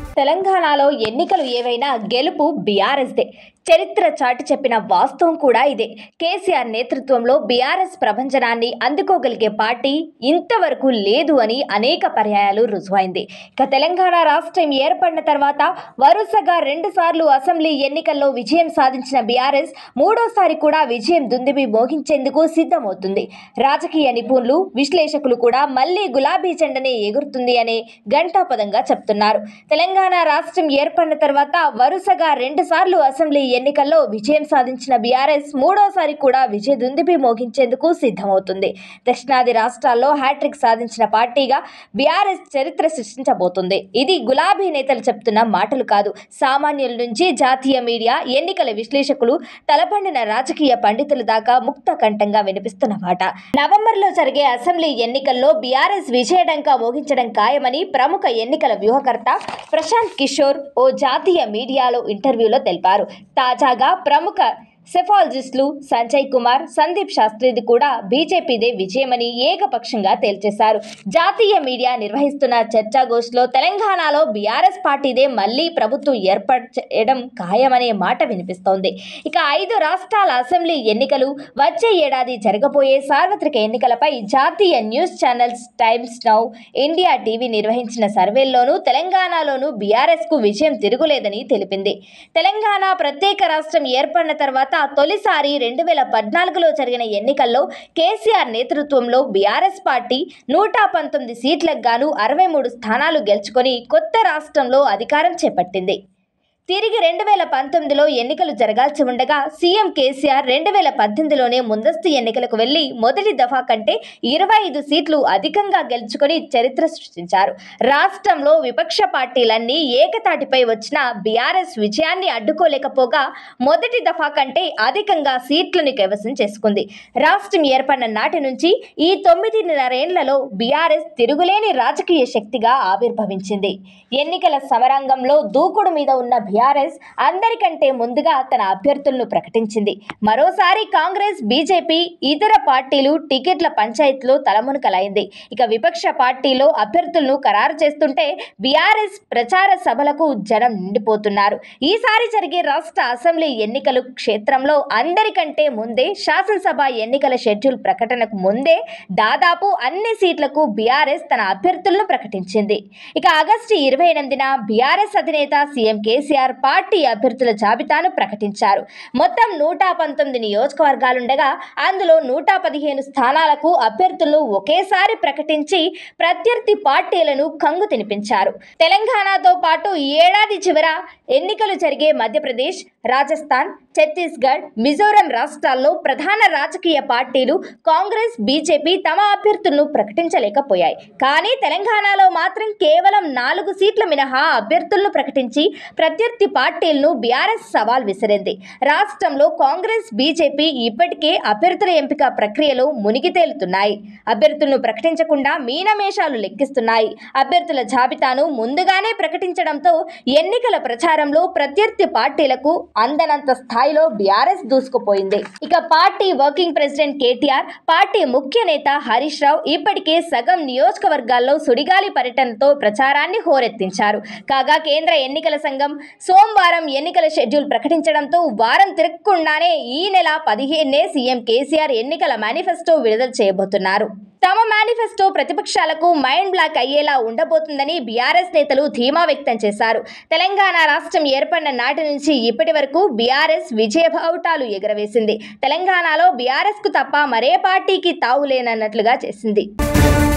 తెలంగాణలో ఎన్నికలు ఏవైనా గెలుపు బీఆర్ఎస్దే చరిత్ర చాటి చెప్పిన వాస్తవం కూడా ఇదే కేసీఆర్ నేతృత్వంలో బీఆర్ఎస్ ప్రభంజనాన్ని అందుకోగలిగే పార్టీ ఇంతవరకు లేదు అని అనేక పర్యాయాలు రుజువైంది ఇక తెలంగాణ రాష్ట్రం ఏర్పడిన తర్వాత వరుసగా రెండుసార్లు అసెంబ్లీ ఎన్నికల్లో విజయం సాధించిన బీఆర్ఎస్ మూడోసారి కూడా విజయం దుందిబి మోగించేందుకు సిద్ధమవుతుంది రాజకీయ నిపుణులు విశ్లేషకులు కూడా మళ్లీ గులాబీ జెండనే ఎగురుతుంది అనే ఘంటాపదంగా చెప్తున్నారు తెలంగాణ రాష్ట్రం ఏర్పడిన తర్వాత వరుసగా రెండుసార్లు అసెంబ్లీ ఎన్నికల్లో విజయం సాధించిన బీఆర్ఎస్ మూడోసారి కూడా విజయ దుందిపి మోగించేందుకు సిద్ధమవుతుంది దక్షిణాది రాష్ట్రాల్లో హ్యాట్రిక్ సాధించిన పార్టీగా బీఆర్ఎస్ చరిత్ర సృష్టించబోతుంది ఇది గులాబీ నేతలు చెప్తున్న మాటలు కాదు సామాన్యుల నుంచి జాతీయ మీడియా ఎన్నికల విశ్లేషకులు తలపండిన రాజకీయ పండితుల దాకా ముక్త కంఠంగా వినిపిస్తున్న మాట నవంబర్లో జరిగే అసెంబ్లీ ఎన్నికల్లో బీఆర్ఎస్ విజయడంకా మోగించడం ఖాయమని ప్రముఖ ఎన్నికల వ్యూహకర్త ప్రశాంత్ కిషోర్ ఓ జాతీయ మీడియాలో ఇంటర్వ్యూలో తెలిపారు తాజాగా ప్రముఖ సెఫాలజిస్టులు సంజయ్ కుమార్ సందీప్ శాస్త్రిది కూడా బీజేపీదే విజయమని ఏకపక్షంగా తేల్చేశారు జాతీయ మీడియా నిర్వహిస్తున్న చర్చాగోష్ఠిలో తెలంగాణలో బీఆర్ఎస్ పార్టీదే మళ్లీ ప్రభుత్వం ఏర్పాటు చేయడం ఖాయమనే మాట వినిపిస్తోంది ఇక ఐదు రాష్ట్రాల అసెంబ్లీ ఎన్నికలు వచ్చే ఏడాది జరగబోయే సార్వత్రిక ఎన్నికలపై జాతీయ news channels Times Now India TV నిర్వహించిన సర్వేల్లోనూ తెలంగాణలోనూ బీఆర్ఎస్ కు విజయం తిరుగులేదని తెలిపింది తెలంగాణ ప్రత్యేక రాష్ట్రం ఏర్పడిన తర్వాత తొలిసారి రెండు వేల పద్నాలుగులో జరిగిన ఎన్నికల్లో కేసీఆర్ నేతృత్వంలో బీఆర్ఎస్ పార్టీ నూట పంతొమ్మిది సీట్లకు గాను అరవై మూడు స్థానాలు గెలుచుకొని కొత్త రాష్ట్రంలో అధికారం చేపట్టింది తిరిగి రెండు వేల పంతొమ్మిదిలో ఎన్నికలు జరగాల్సి ఉండగా సీఎం కేసీఆర్ రెండు వేల పద్దెనిమిదిలోనే ముందస్తు ఎన్నికలకు వెళ్లి మొదటి దఫా కంటే ఇరవై ఐదు సీట్లు అధికంగా గెలుచుకొని చరిత్ర సృష్టించారు రాష్ట్రంలో విపక్ష పార్టీలన్నీ ఏకతాటిపై వచ్చిన బీఆర్ఎస్ విజయాన్ని అడ్డుకోలేకపోగా మొదటి దఫా కంటే అధికంగా సీట్లను కైవసం చేసుకుంది రాష్ట్రం ఏర్పడిన నాటి నుంచి ఈ తొమ్మిదిన్నరేళ్లలో బీఆర్ఎస్ తిరుగులేని రాజకీయ శక్తిగా ఆవిర్భవించింది ఎన్నికల సమరాంగంలో దూకుడు మీద ఉన్న బీఆర్ఎస్ అందరికంటే ముందుగా తన అభ్యర్థులను ప్రకటించింది మరోసారి కాంగ్రెస్ బీజేపీ ఇతర పార్టీలు టికెట్ల పంచాయతీలో తలమునకలైంది ఇక విపక్ష పార్టీలో అభ్యర్థులను ఖరారు చేస్తుంటే బీఆర్ఎస్ ప్రచార సభలకు జనం నిండిపోతున్నారు ఈసారి జరిగే రాష్ట్ర అసెంబ్లీ ఎన్నికలు క్షేత్రంలో అందరికంటే ముందే శాసనసభ ఎన్నికల షెడ్యూల్ ప్రకటనకు ముందే దాదాపు అన్ని సీట్లకు బీఆర్ఎస్ తన అభ్యర్థులను ప్రకటించింది ఇక ఆగస్టు ఇరవై ఎనిమిదిన బీఆర్ఎస్ అధినేత సీఎం కేసీఆర్ పార్టీ అభ్యర్థుల జాబితాను ప్రకటించారు మొత్తం నూట పంతొమ్మిది నియోజకవర్గాలుండగా అందులో నూట పదిహేను స్థానాలకు అభ్యర్థులను ఒకేసారి ప్రకటించి ప్రత్యర్థి పార్టీలను కంగు తినిపించారు తెలంగాణతో పాటు ఈ ఏడాది చివర ఎన్నికలు జరిగే మధ్యప్రదేశ్ రాజస్థాన్ ఛత్తీస్గఢ్ మిజోరం రాష్ట్రాల్లో ప్రధాన రాజకీయ పార్టీలు కాంగ్రెస్ బీజేపీ తమ అభ్యర్థులను ప్రకటించలేకపోయాయి కానీ తెలంగాణలో మాత్రం కేవలం నాలుగు సీట్ల మినహా అభ్యర్థులను ప్రకటించి ప్రత్యర్థి పార్టీలను బీఆర్ఎస్ సవాల్ విసిరింది రాష్ట్రంలో కాంగ్రెస్ బీజేపీ ఇప్పటికే అభ్యర్థుల ఎంపిక ప్రక్రియలో మునిగి తేలుతున్నాయి అభ్యర్థులను ప్రకటించకుండా మీనమేషాలు లెక్కిస్తున్నాయి అభ్యర్థుల జాబితాను ముందుగానే ప్రకటించడంతో ఎన్నికల ప్రచారంలో ప్రత్యర్థి పార్టీలకు అందనంత స్థాయిలో బీఆర్ఎస్ దూసుకుపోయింది ఇక party working president KTR party ముఖ్య నేత హరీష్ రావు ఇప్పటికే సగం నియోజకవర్గాల్లో సుడిగాలి పర్యటనతో ప్రచారాన్ని హోరెత్తించారు కాగా కేంద్ర ఎన్నికల సంఘం సోమవారం ఎన్నికల షెడ్యూల్ ప్రకటించడంతో వారం తిరగకుండానే ఈ నెల పదిహేనే సీఎం కేసీఆర్ ఎన్నికల మేనిఫెస్టో విడుదల చేయబోతున్నారు తమ మేనిఫెస్టో ప్రతిపక్షాలకు మైండ్ బ్లాక్ అయ్యేలా ఉండబోతుందని బీఆర్ఎస్ నేతలు ధీమా వ్యక్తం చేశారు తెలంగాణ రాష్ట్రం ఏర్పడిన నాటి నుంచి ఇప్పటి వరకు బీఆర్ఎస్ విజయబావుటాలు ఎగరవేసింది తెలంగాణలో బీఆర్ఎస్ కు తప్ప మరే పార్టీకి తావులేనన్నట్లుగా చేసింది